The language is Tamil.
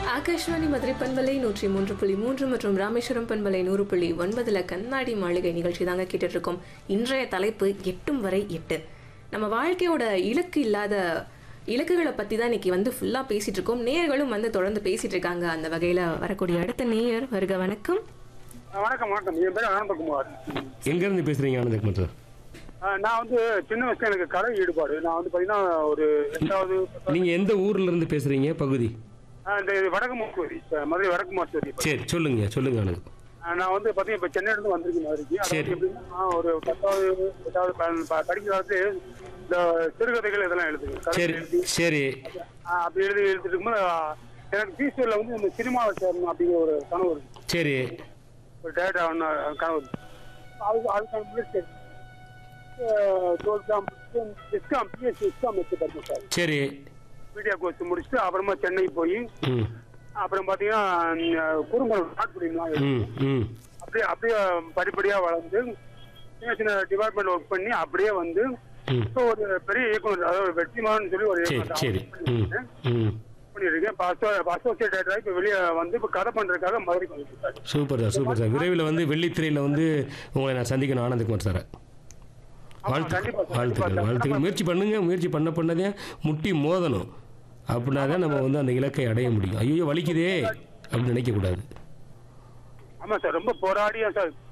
ஆகாஷ்வாணி மதுரை பண்பலை நூற்றி மூன்று புள்ளி மூன்று மற்றும் ராமேஸ்வரம் பண்பலை நூறு புள்ளி ஒன்பதுல கண்ணாடி மாளிகை நிகழ்ச்சி தாங்க கேட்டுட்டு இருக்கோம் இன்றைய தலைப்பு எட்டும் வரை எட்டு நம்ம வாழ்க்கையோட இலக்கு இல்லாத இலக்குகளை பத்தி தான் இன்னைக்கு வந்து ஃபுல்லா பேசிட்டு இருக்கோம் நேயர்களும் வந்து தொடர்ந்து பேசிட்டு இருக்காங்க அந்த வகையில வரக்கூடிய அடுத்த நேயர் வருக வணக்கம் ஆ, வணக்கம் வணக்கம் என் பேர் ஆனந்தகுமார் எங்கேருந்து பேசுகிறீங்க ஆனந்தகுமார் சார் ஆ, நான் வந்து சின்ன வயசுல எனக்கு கலை ஈடுபாடு நான் வந்து பாத்தீங்கன்னா ஒரு எட்டாவது நீங்கள் எந்த ஊர்ல இருந்து பேசுகிறீங்க பகுதி ஆ, இந்த இது வடக்கு மாசூரி மதுரை வடக்கு மாசூரி சரி சொல்லுங்க சொல்லுங்க ஆனந்த் நான் வந்து பாத்தீங்கன்னா இப்ப சென்னையில இருந்து வந்திருக்கேன் மதுரைக்கு அதாவது சரி. எப்படின்னா நான் ஒரு பத்தாவது எட்டாவது ப- ப- படிக்கிற காலத்து இந்த சிறுகதைகள் இதெல்லாம் எழுதுவேன் கதை சரி எழுதி சரி ஆ, அப்படி எழுதி எழுதிட்டு இருக்கும்போது ஆ, எனக்கு டீச்சர்ல வந்து இந்த சினிமாவை சேரணும் அப்படிங்கிற ஒரு கனவு இருக்கு சரி ஒரு டேரக்டர் ஆகணும் கனவு இருக்கு அதுக்கு அதுக்கான முயற்சி எடுத்தேன். ஆ, டுவெல்த்தாம் இஸ்காம் பிஎஸ்சி இஸ்காம் வச்சு படிச்சேன் சார் சரி மீடியா கோர்ஸ் முடிச்சுட்டு அப்புறமா சென்னை போய் ம் அப்புறம் பாத்தீங்கன்னா குறும்படம் ஸ்டார்ட் பண்ணிடலாம் ம் ம் அப்படியே அப்படியே படிப்படியா வளர்ந்து சின்ன சின்ன டிபார்ட்மெண்ட் ஒர்க் பண்ணி அப்படியே வந்து ம் இப்போ ஒரு பெரிய இயக்குனர் அதாவது வெற்றிமாறன் சொல்லி ஒரு சரி இயக்குனர் சரி ம் பண்ணிருக்கேன். ம் பண்ணியிருக்கேன் இப்போ அசோசியேட் ஆகிட்டு இப்போ வெளியே வந்து இப்போ கதை பண்றதுக்காக மதுரைக்கு வந்துருக்காரு சூப்பர் சார் சூப்பர் சார் விரைவில் வந்து வெள்ளித்திரையில் வந்து உங்களை நான் சந்திக்கணும் ஆனந்தகுமார் சாரை வாழ்த்து கண்டிப்பா சார், வாழ்த்துக்கள் கண்டிப்பா. வாழ்த்துக்கள் முயற்சி பண்ணுங்க முயற்சி பண்ண பண்ணதே முட்டி மோதணும் அப்படின்னா தான் நம்ம வந்து அந்த இலக்கை அடைய முடியும் ஐயோ வலிக்குதே அப்படின்னு நினைக்கக்கூடாது ஆமா சார் ரொம்ப போராடியா சார்